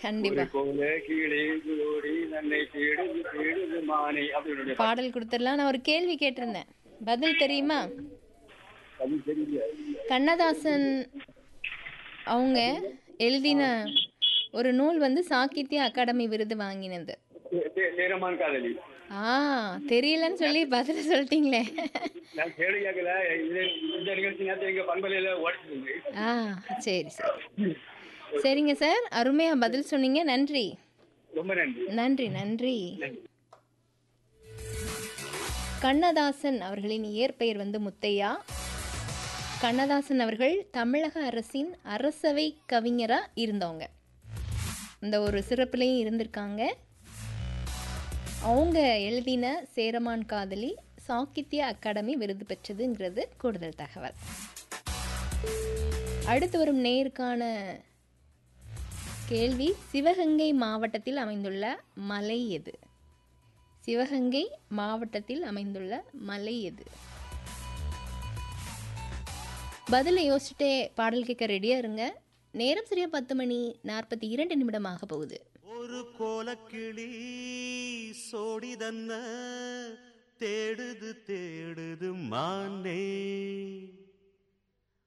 கண்டிப்பா போல கீழே ஓடி நன்னை தேடுது தேடுது மானை அப்படின்னு பாடல் கொடுத்துடலாம் நான் ஒரு கேள்வி கேட்டிருந்தேன் பதில் தெரியுமா அது தெரியல கண்ணதாசன் அவங்க எழுதின ஒரு நூல் வந்து சாகித்ய அகாடமி விருது வாங்கினது தே- தே- தேரமான் காதலி ஆ தெரியலன்னு சொல்லி பதில் சொல்லிட்டீங்களே நான் கேள்வி கேட்கல இது இந்த நிகழ்ச்சி நேரத்தை எங்க பண்பலையில ஓடிச்சிருந்து ஆ சரி சரி சரிங்க சார் அருமையாக பதில் சொன்னீங்க நன்றி ரொம்ப நன்றி நன்றி நன்றி கண்ணதாசன் அவர்களின் இயற்பெயர் வந்து முத்தையா கண்ணதாசன் அவர்கள் தமிழக அரசின் அரசவை கவிஞராக இருந்தவங்க இந்த ஒரு சிறப்புலையும் இருந்திருக்காங்க அவங்க எழுதின சேரமான் காதலி சாகித்ய அகாடமி விருது பெற்றதுங்கிறது கூடுதல் தகவல் அடுத்து வரும் நேருக்கான கேள்வி சிவகங்கை மாவட்டத்தில் அமைந்துள்ள மலை எது சிவகங்கை மாவட்டத்தில் அமைந்துள்ள மலை எது பதிலை யோசிச்சுட்டே பாடல் கேட்க ரெடியா இருங்க நேரம் சரியா பத்து மணி நாற்பத்தி இரண்டு நிமிடமாக போகுது ஒரு கோலக்கிளி சோடிதன்ன தேடுது தேடுது மானே